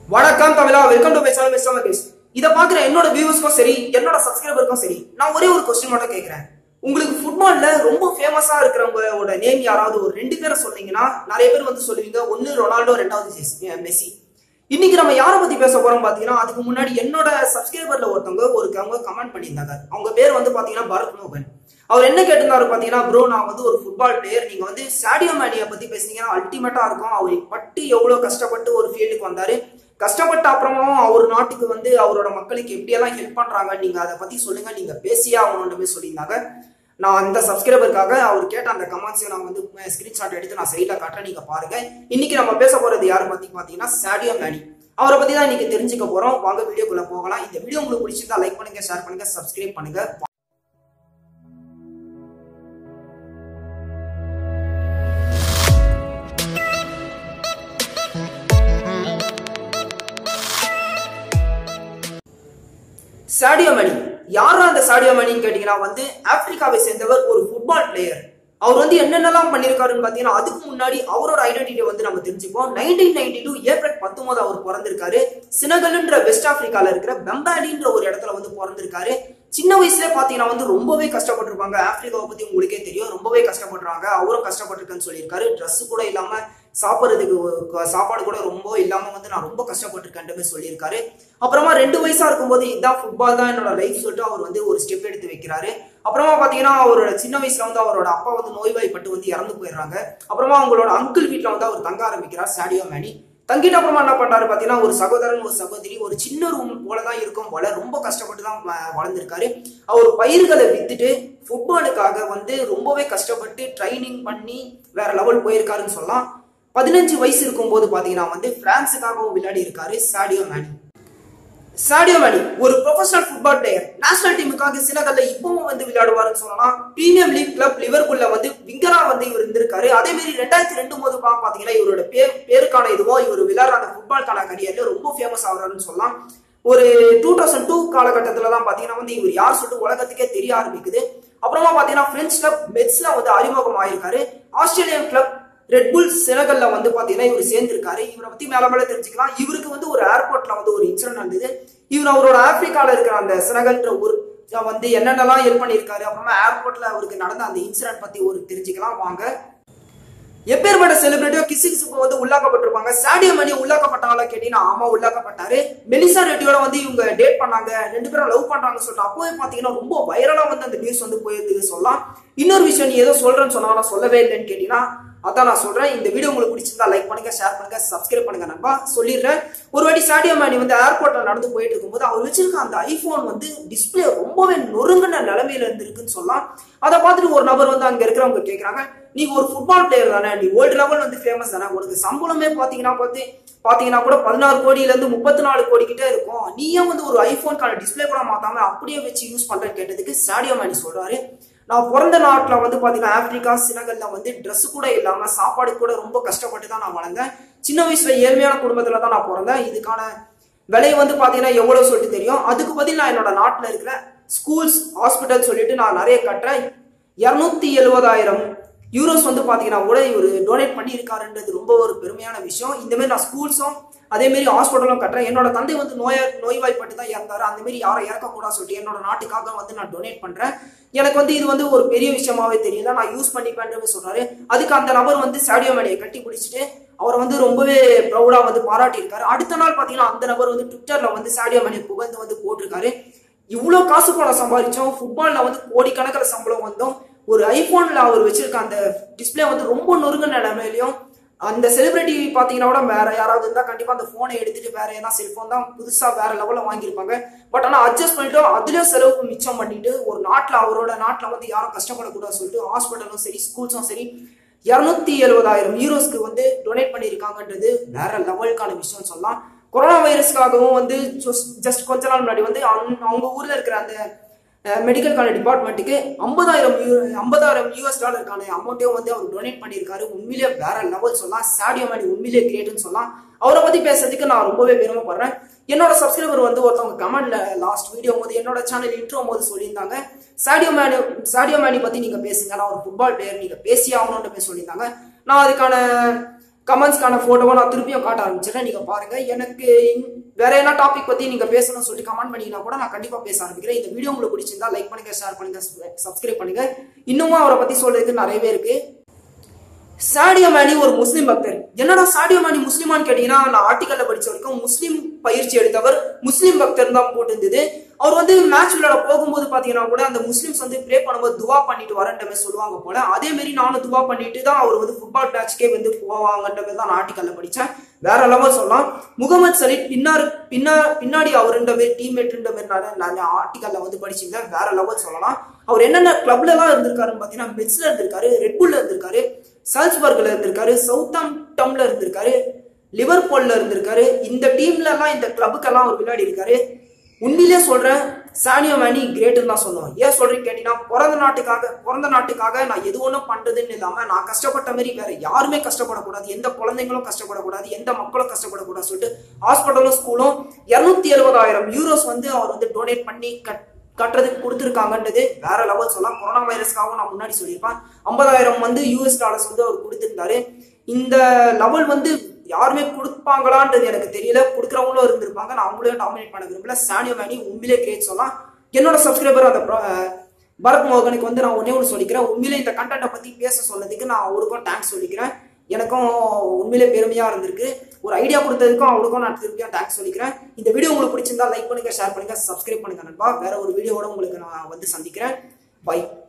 வணக்கம் தமிழா welcome to my channel mister Mahesh இதை பார்க்குற என்னோட வியூவர்ஸ்க்கும் சரி என்னோட சப்ஸ்கிரைபருக்கும் சரி நான் ஒரே ஒரு கொஸ்டின் மட்டும் கேட்குறேன் உங்களுக்கு ஃபுட்பால்ல ரொம்ப ஃபேமஸா இருக்கிறவங்களோட நேம் யாராவது ஒரு ரெண்டு பேரை சொன்னீங்கன்னா நிறைய பேர் வந்து சொல்லுவீங்க ஒன்னு ரொனால்டோ ரெண்டாவது ஜெஸ்- மெஸ்ஸி இன்னைக்கு நம்ம யாரை பத்தி பேச போறோம் பாத்தீங்கன்னா அதுக்கு முன்னாடி என்னோட சப்ஸ்கிரைபர்ல ஒருத்தவங்க ஒருத்தவங்க கமெண்ட் பண்ணியிருந்தாங்க அவங்க பேர் வந்து பாத்தீங்கன்னா பரத் மோகன் அவர் என்ன கேட்டிருந்தாரு பாத்தீங்கன்னா ப்ரோ நான் வந்து ஒரு ஃபுட்பால் பிளேயர் நீங்க வந்து சாடியோ மேனியை பத்தி பேசுனீங்கன்னா அல்டிமேட்டா இருக்கும் அவர் பட்டு எவ்வளவு கஷ்டப்பட்டு ஒரு ஃபீல்டுக்கு வந்தாரு கஷ்டப்பட்ட அப்புறமாவும் அவர் நாட்டுக்கு வந்து அவரோட மக்களுக்கு எப்படியெல்லாம் ஹெல்ப் பண்றாங்க நீங்க அதை பத்தி சொல்லுங்க நீங்க பேசியே ஆகணும்னு சொல்லியிருந்தாங்க நான் அந்த சப்ஸ்கிரைபருக்காக அவர் கேட்ட அந்த கமெண்ட்ஸையும் நான் வந்து ஸ்கிரீன்ஷாட் எடுத்து நான் சைடில் காட்டுறேன் நீங்க பாருங்க இன்னைக்கு நம்ம பேச போறது யாரை பத்தி பாத்தீங்கன்னா சாடியோ மேனி அவரை பத்தி தான் இன்னைக்கு தெரிஞ்சுக்க போறோம் வாங்க வீடியோக்குள்ள போகலாம் இந்த வீடியோ உங்களுக்கு பிடிச்சிருந்தா லைக் பண்ணுங்க ஷேர் பண்ணுங்க சப்ஸ்கிரைப் பண்ணுங்க சாடியோ மணி யாரா அந்த சாடியோ மணின்னு கேட்டீங்கன்னா வந்து ஆப்பிரிக்காவை சேர்ந்தவர் ஒரு ஃபுட்பால் பிளேயர் அவர் வந்து என்னென்னலாம் பண்ணியிருக்காருன்னு பார்த்தீங்கன்னா அதுக்கு முன்னாடி அவரோட ஐடென்டிட்டியை வந்து நம்ம தெரிஞ்சுப்போம் நைன்டீன் நைன்டி டூ ஏப்ரல் பத்தொன்பது அவர் பிறந்திருக்காரு சினகல்ன்ற வெஸ்ட் ஆப்பிரிக்கால இருக்கிற பெம்பாலின்ற ஒரு இடத்துல வந்து பிறந்திருக்காரு சின்ன வயசுல பாத்தீங்கன்னா வந்து ரொம்பவே கஷ்டப்பட்டிருப்பாங்க ஆப்பிரிக்காவை பத்தி உங்களுக்கே தெரியும் ரொம்பவே கஷ்டப்படுறாங்க அவரும் கஷ்டப்பட்டிருக்கேன்னு சொல்லியிருக்காரு Dress கூட இல்லாம சாப்பிட்றதுக்கு ஒரு சாப்பாடு கூட ரொம்ப இல்லாம வந்து நான் ரொம்ப கஷ்டப்பட்டிருக்கேன் சொல்லியிருக்காரு அப்புறமா ரெண்டு வயசா இருக்கும்போது இதான் ஃபுட்பால் தான் என்னோட லைஃப் சொல்லிட்டு அவர் வந்து ஒரு ஸ்டெப் எடுத்து வைக்கிறாரு அப்புறமா பாத்தீங்கன்னா அவரோட சின்ன வயசுல வந்து அவரோட அப்பா வந்து நோய்வாய்ப்பட்டு வந்து இறந்து போயிடுறாங்க அப்புறமா அவங்களோட அங்கிள் வீட்ல வந்து அவர் தங்க ஆரம்பிக்கிறார் சாடியோ மேனி தங்கிட்ட அப்புறமா என்ன பண்றாரு பாத்தீங்கன்னா ஒரு சகோதரன் ஒரு சகோதரி ஒரு சின்ன ரூம் போலதான் இருக்கும் போல ரொம்ப கஷ்டப்பட்டு தான் வ- வளர்ந்திருக்காரு அவர் பயிர்களை வித்துட்டு ஃபுட்பாலுக்காக வந்து ரொம்பவே கஷ்டப்பட்டு ட்ரைனிங் பண்ணி வேற லெவல் போயிருக்காருன்னு சொல்லலாம் பதினஞ்சு வயசு இருக்கும்போது பாத்தீங்கன்னா வந்து பிரான்ஸுக்காகவும் விளையாடி இருக்காரு சாடியோ மேனி சாடியோ மேனி ஒரு ப்ரொஃபஷனல் ஃபுட்பால் பிளேயர் நேஷனல் டீமுக்காக சினகல்ல இப்பவும் வந்து விளையாடுவாருன்னு சொல்லலாம் பிரீமியம் லீக் கிளப் லிவர்பூல்ல வந்து விங்கரா வந்து இவர் இருந்திருக்காரு அதே மாதிரி ரெண்டாயிரத்தி ரெண்டு போது பா- பாத்தீங்கன்னா இவரோட பேர் பேருக்கான இதுவோ இவர் விளையாடுற அந்த ஃபுட்பால்கான கரியர்ல ரொம்ப ஃபேமஸ் ஆகுறாருன்னு சொல்லலாம் ஒரு டூ தௌசண்ட் டூ காலகட்டத்துல தான் பாத்தீங்கன்னா வந்து இவர் யார் சொல்லிட்டு உலகத்துக்கே தெரிய ஆரம்பிக்குது அப்புறமா பாத்தீங்கன்னா பிரெஞ்சு கிளப் மெட்ஸ்ல வந்து அறிமுகம் ஆயிருக்காரு ஆஸ்திரேலியன் கிளப் ரெட்புல் செனகல்ல வந்து பாத்தீங்கன்னா இவர் சேர்ந்திருக்காரு இவரை பத்தி மேல மேல தெரிஞ்சுக்கலாம் இவருக்கு வந்து ஒரு ஏர்போர்ட்ல வந்து ஒரு இன்சிடென்ட் நடந்தது இவர் அவரோட ஆப்பிரிக்கால இருக்கிற அந்த செனகல்ன்ற ஊர் வந்து என்னென்னலாம் ஹெல்ப் பண்ணியிருக்காரு அப்புறமா ஏர்போர்ட்ல அவருக்கு நடந்த அந்த இன்சிடென்ட் பத்தி ஒரு தெரிஞ்சுக்கலாம் வாங்க எப்பேற்பட்ட செலிபிரிட்டியோ கிசு கிசுக்கு வந்து உள்ளாக்கப்பட்டிருப்பாங்க சாடியோ மணி உள்ளாக்கப்பட்டாங்களா கேட்டீங்கன்னா ஆமா உள்ளாக்கப்பட்டாரு மெலிசா ரெட்டியோட வந்து இவங்க டேட் பண்ணாங்க ரெண்டு பேரும் லவ் பண்றாங்க சொல்லிட்டு அப்போவே பாத்தீங்கன்னா ரொம்ப வைரலா வந்து அந்த நியூஸ் வந்து போயிருக்கு சொல்லலாம் இன்னொரு விஷயம் நீ ஏதோ சொல்றேன்னு சொன்னா நான் சொல்லவே இல்லைன்னு கேட்டீங்கன்னா அதான் நான் சொல்றேன் இந்த வீடியோ உங்களுக்கு பிடிச்சிருந்தா லைக் பண்ணுங்க ஷேர் பண்ணுங்க சப்ஸ்கிரைப் பண்ணுங்க நண்பா சொல்லிடுறேன் ஒரு வாட்டி சாடியோ மேனி வந்து ஏர்போர்ட்ல நடந்து போயிட்டு இருக்கும்போது அவர் வச்சிருக்க அந்த ஐபோன் வந்து டிஸ்பிளே ரொம்பவே நொறுங்கின நிலைமையில இருந்திருக்குன்னு சொல்லலாம் அதை பார்த்துட்டு ஒரு நபர் வந்து அங்க இருக்கிறவங்க கேக்குறாங்க நீ ஒரு ஃபுட்பால் பிளேயர் தானே நீ வேர்ல்டு லெவல் வந்து ஃபேமஸ் தானே உனக்கு சம்பளமே பாத்தீங்கன்னா பார்த்து பாத்தீங்கன்னா கூட பதினாறு கோடியில இருந்து முப்பத்தி நாலு கோடி கிட்ட இருக்கும் நீ ஏன் வந்து ஒரு ஐபோன்கான டிஸ்பிளே கூட மாத்தாம அப்படியே வச்சு யூஸ் பண்றேன்னு கேட்டதுக்கு சாடியோ மேனி சொல்றாரு நான் பிறந்த நாட்டில் வந்து பார்த்தீங்கன்னா ஆப்பிரிக்கா சினகல்ல வந்து Dress கூட இல்லாமல் சாப்பாடு கூட ரொம்ப கஷ்டப்பட்டு தான் நான் வளர்ந்தேன் சின்ன வயசுல ஏழ்மையான குடும்பத்தில் தான் நான் பிறந்தேன் இதுக்கான விலை வந்து பார்த்தீங்கன்னா எவ்வளோ சொல்லிட்டு தெரியும் அதுக்கு பதில் நான் என்னோட நாட்டில் இருக்கிற ஸ்கூல்ஸ் ஹாஸ்பிட்டல் சொல்லிட்டு நான் நிறைய கட்டுறேன் இரநூத்தி எழுபதாயிரம் யூரோஸ் வந்து பார்த்தீங்கன்னா கூட இவர் டொனேட் பண்ணியிருக்காருன்றது ரொம்ப ஒரு பெருமையான விஷயம் இந்த மாதிரி நான் ஸ்கூல்ஸும் அதே மாதிரி ஹாஸ்பிட்டலும் கட்டுறேன் என்னோட தந்தை வந்து நோய நோய்வாய்ப்பட்டு தான் இறந்தாரு அந்த மாதிரி யாரும் இறக்கக்கூடாது சொல்லிட்டு என்னோட நாட்டுக்காக வந்து நான் டொனேட் பண்றேன் எனக்கு வந்து இது வந்து ஒரு பெரிய விஷயமாவே தெரியல நான் யூஸ் பண்ணிப்பேன்னு சொல்றாரு அதுக்கு அந்த நபர் வந்து சாடியோ மேனியை கட்டி பிடிச்சிட்டு அவரை வந்து ரொம்பவே ப்ரௌடா வந்து பாராட்டியிருக்காரு அடுத்த நாள் பாத்தீங்கன்னா அந்த நபர் வந்து ட்விட்டர்ல வந்து சாடியோ மேனியை புகழ்ந்து வந்து போட்டிருக்காரு இவ்வளோ காசு பணம் சம்பாதிச்சோம் ஃபுட்பால்ல வந்து கோடிக்கணக்கில் சம்பளம் வந்தோம் ஒரு ஐபோன்ல அவர் வச்சிருக்க அந்த டிஸ்பிளே வந்து ரொம்ப நொறுங்க நிலைமையிலையும் அந்த செலிபிரிட்டி பார்த்தீங்கன்னா கூட வேற யாராவது இருந்தா கண்டிப்பா அந்த போனை எடுத்துட்டு வேற ஏதாவது செல்போன் தான் புதுசா வேற லெவல்ல வாங்கியிருப்பாங்க பட் ஆனா அட்ஜஸ்ட் பண்ணிட்டு அதுலயும் செலவுக்கு மிச்சம் பண்ணிட்டு ஒரு நாட்டுல அவரோட நாட்டுல வந்து யாரும் கஷ்டப்படக்கூடாது சொல்லிட்டு ஹாஸ்பிட்டலும் சரி ஸ்கூல்ஸும் சரி இரநூத்தி எழுபதாயிரம் யூரோஸ்க்கு வந்து டொனேட் பண்ணியிருக்காங்கன்றது வேற லெவலுக்கான விஷயம் சொல்லலாம் கொரோனா வைரஸ்க்காகவும் வந்து ஜஸ்ட் கொஞ்ச நாள் முன்னாடி வந்து அவங்க அவங்க ஊர்ல இருக்கிற அந்த மெடிக்கல்கான டிபார்ட்மெண்ட்டுக்கு ஐம்பதாயிரம் ஐம்பதாயிரம் யூஎஸ் டாலருக்கான அமௌண்ட்டையும் வந்து அவர் டொனேட் பண்ணியிருக்காரு உண்மையிலே வேற லெவல் சொல்லலாம் சாடியோ மேனி உண்மையிலே கிரேட்னு சொல்லலாம் அவரை பத்தி பேசுறதுக்கு நான் ரொம்பவே பெருமைப்படுறேன் என்னோட சப்ஸ்கிரைபர் வந்து ஒருத்தவங்க கமெண்ட்ல லாஸ்ட் வீடியோ போது என்னோட சேனல் இன்ட்ரோ போது சொல்லியிருந்தாங்க சாடியோ மேனி சாடியோ மேனி பத்தி நீங்க பேசுங்க நான் ஒரு ஃபுட்பால் பிளேயர் நீங்க பேசி ஆகணும்னு போய் சொல்லியிருந்தாங்க நான் அதுக்கான கமெண்ட்ஸ்க்கான போட்டோவை நான் திருப்பியும் காட்ட ஆரம்பிச்சிடறேன் நீங்க பாருங்க எனக்கு இன்- வேற என்ன டாபிக் பத்தி நீங்க பேசணும்னு சொல்லி கமெண்ட் பண்ணீங்கன்னா கூட நான் கண்டிப்பா பேச ஆரம்பிக்கிறேன் இந்த வீடியோ உங்களுக்கு பிடிச்சிருந்தா லைக் பண்ணுங்க ஷேர் பண்ணுங்க சப்ஸ்கிரைப் பண்ணுங்க இன்னமும் அவரை பத்தி சொல்றதுக்கு நிறையவே இருக்கு சாடியோ மேனி ஒரு முஸ்லீம் பக்தர் என்னடா சாடியோ மேனி முஸ்லிமான்னு கேட்டீங்கன்னா நான் ஆர்டிக்கல்ல படிச்ச வரைக்கும் முஸ்லீம் பயிற்சி எடுத்தவர் முஸ்லீம் பக்தர் தான் போட்டிருந்தது அவர் வந்து மேட்ச் விளையாட போகும்போது பாத்தீங்கன்னா கூட அந்த முஸ்லிம்ஸ் வந்து ப்ரே பண்ணும்போது துவா பண்ணிட்டு வரன்ற மாதிரி சொல்லுவாங்க போல அதே மாதிரி நானும் துவா பண்ணிட்டு தான் அவர் வந்து ஃபுட்பால் மேட்ச்க்கே வந்து போவாங்கன்ற மாதிரி தான் நான் ஆர்டிக்கல்ல படிச்சேன் வேற லெவல் சொல்லலாம் முகமது சலீட் பின்னார் பின்னா பின்னாடி அவருன்ற மாதிரி டீம்மேட்ன்ற மாதிரி நான் நான் ஆர்டிக்கல்ல வந்து படிச்சிருந்தேன் வேற லெவல் சொல்லலாம் அவர் என்னென்ன கிளப்ல எல்லாம் இருந்திருக்காருன்னு பாத்தீங்கன்னா மெட்ஸ்ல இருந்திருக்காரு ரெட்புல்ல இருந்திருக்காரு சால்ஸ்பர்க்ல இருந்திருக்காரு சவுத்தாம்டம்ல இருந்திருக்காரு லிவர்பூல்ல இருந்திருக்காரு இந்த டீம்ல எல்லாம் இந்த கிளப்புக்கெல்லாம் அவர் விளையாடி இருக்காரு உண்மையிலே சொல்றேன் சானியோ மேனி கிரேட்னு தான் சொல்லுவோம் ஏன் சொல்றேன்னு கேட்டீங்கன்னா பிறந்த நாட்டுக்காக பிறந்த நாட்டுக்காக நான் எது ஒன்றும் பண்றதுன்னு இல்லாம நான் கஷ்டப்பட்ட மாதிரி வேற யாருமே கஷ்டப்படக்கூடாது எந்த குழந்தைங்களும் கஷ்டப்படக்கூடாது எந்த மக்களும் கஷ்டப்படக்கூடாது சொல்லிட்டு ஹாஸ்பிட்டலும் ஸ்கூலும் இருநூத்தி எழுபதாயிரம் யூரோஸ் வந்து அவர் வந்து டொனேட் பண்ணி கட் கட்டுறதுக்கு கொடுத்துருக்காங்கன்றது வேற லெவல் சொல்லலாம் கொரோனா வைரஸ்க்காகவும் நான் முன்னாடி சொல்லியிருப்பேன் ஐம்பதாயிரம் வந்து யூஎஸ் டாலர்ஸ் வந்து அவர் கொடுத்துருந்தாரு இந்த லெவல் வந்து யாருமே கொடுப்பாங்களான்றது எனக்கு தெரியல கொடுக்குறவங்களும் இருந்திருப்பாங்க நான் அவங்களையும் டாமினேட் பண்ண விரும்பல சானியோ மேனி உண்மையிலே கிரேட் சொல்லலாம் என்னோட சப்ஸ்கிரைபர் அந்த pro- பரத் மோகனுக்கு வந்து நான் ஒன்னே ஒன்று சொல்லிக்கிறேன் உண்மையிலே இந்த கண்டென்ட்டை பத்தி பேச சொன்னதுக்கு நான் அவருக்கும் தேங்க்ஸ் சொல்லிக்கிறேன் எனக்கும் உண்மையிலே பெருமையா இருந்திருக்கு ஒரு ஐடியா கொடுத்ததுக்கும் அவருக்கும் நான் திருப்பியா தேங்க்ஸ் சொல்லிக்கிறேன் இந்த வீடியோ உங்களுக்கு பிடிச்சிருந்தா லைக் பண்ணுங்க ஷேர் பண்ணுங்க சப்ஸ்கிரைப் பண்ணுங்க நண்பா வேற ஒரு வீடியோவோட உங்களுக்கு நான் வந்து சந்திக்கிறேன் பை